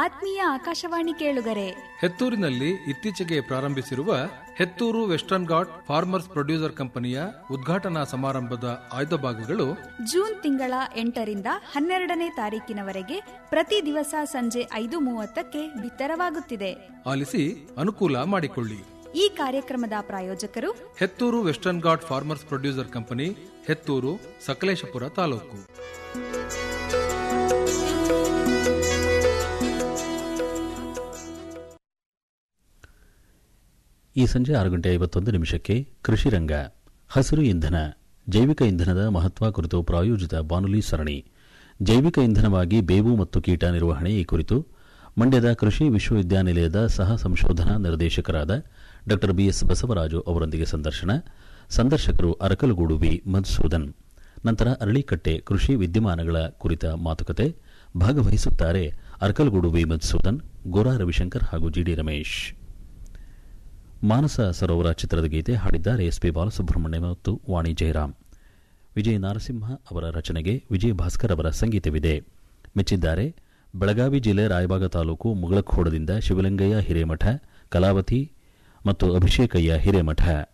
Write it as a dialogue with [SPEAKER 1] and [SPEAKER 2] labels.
[SPEAKER 1] ಆತ್ಮೀಯ ಆಕಾಶವಾಣಿ ಕೇಳುಗರೆ
[SPEAKER 2] ಹೆತ್ತೂರಿನಲ್ಲಿ ಇತ್ತೀಚೆಗೆ ಪ್ರಾರಂಭಿಸಿರುವ Hetturu western ghat farmers producer ಕಂಪನಿಯ ಉದ್ಘಾಟನಾ ಸಮಾರಂಭದ ಆಯ್ದ ಭಾಗಗಳು
[SPEAKER 1] ಜೂನ್ ತಿಂಗಳ ಎಂಟರಿಂದ ಹನ್ನೆರಡನೇ ತಾರೀಕಿನವರೆಗೆ ಪ್ರತಿ ದಿವಸ ಸಂಜೆ ಐದು ಮೂವತ್ತಕ್ಕೆ ಬಿತ್ತರವಾಗುತ್ತಿದೆ
[SPEAKER 2] ಆಲಿಸಿ ಅನುಕೂಲ ಮಾಡಿಕೊಳ್ಳಿ
[SPEAKER 1] ಈ ಕಾರ್ಯಕ್ರಮದ ಪ್ರಾಯೋಜಕರು
[SPEAKER 2] Hetturu western ghat farmers producer company Hetturu Sakleshpur taluk
[SPEAKER 3] ಈ ಸಂಜೆ ಆರು ಗಂಟೆ ಐವತ್ತೊಂದು ನಿಮಿಷಕ್ಕೆ ಕೃಷಿ ರಂಗ ಹಸಿರು ಇಂಧನ ಜೈವಿಕ ಇಂಧನದ ಮಹತ್ವ ಕುರಿತು ಪ್ರಾಯೋಜಿತ ಬಾನುಲಿ ಸರಣಿ ಜೈವಿಕ ಇಂಧನವಾಗಿ ಬೇವು ಮತ್ತು ಕೀಟ ನಿರ್ವಹಣೆ ಈ ಕುರಿತು ಮಂಡ್ಯದ ಕೃಷಿ ವಿಶ್ವವಿದ್ಯಾನಿಲಯದ ಸಹ ಸಂಶೋಧನಾ ನಿರ್ದೇಶಕರಾದ ಡಾ ಬಿಎಸ್ ಬಸವರಾಜು ಅವರೊಂದಿಗೆ ಸಂದರ್ಶನ ಸಂದರ್ಶಕರು ಅರಕಲಗೂಡು ವಿ ಮಧುಸೂದನ್ ನಂತರ ಅರಳಿಕಟ್ಟೆ ಕೃಷಿ ವಿದ್ಯಮಾನಗಳ ಕುರಿತ ಮಾತುಕತೆ ಭಾಗವಹಿಸುತ್ತಾರೆ ಅರಕಲಗೂಡು ವಿ ಮಧುಸೂದನ್ ಗೋರಾ ರವಿಶಂಕರ್ ಹಾಗೂ ಜಿಡಿ ರಮೇಶ್ ಮಾನಸ ಸರೋವರ ಚಿತ್ರದ ಗೀತೆ ಹಾಡಿದ್ದಾರೆ ಎಸ್ ಪಿ ಬಾಲಸುಬ್ರಹ್ಮಣ್ಯ ಮತ್ತು ವಾಣಿ ಜಯರಾಮ್ ವಿಜಯ ನಾರಸಿಂಹ ಅವರ ರಚನೆಗೆ ವಿಜಯ ಭಾಸ್ಕರ್ ಅವರ ಸಂಗೀತವಿದೆ ಮೆಚ್ಚಿದ್ದಾರೆ ಬೆಳಗಾವಿ ಜಿಲ್ಲೆ ರಾಯಬಾಗ ತಾಲೂಕು ಮುಗಳಖೋಡದಿಂದ ಶಿವಲಿಂಗಯ್ಯ ಹಿರೇಮಠ ಕಲಾವತಿ ಮತ್ತು ಅಭಿಷೇಕಯ್ಯ ಹಿರೇಮಠ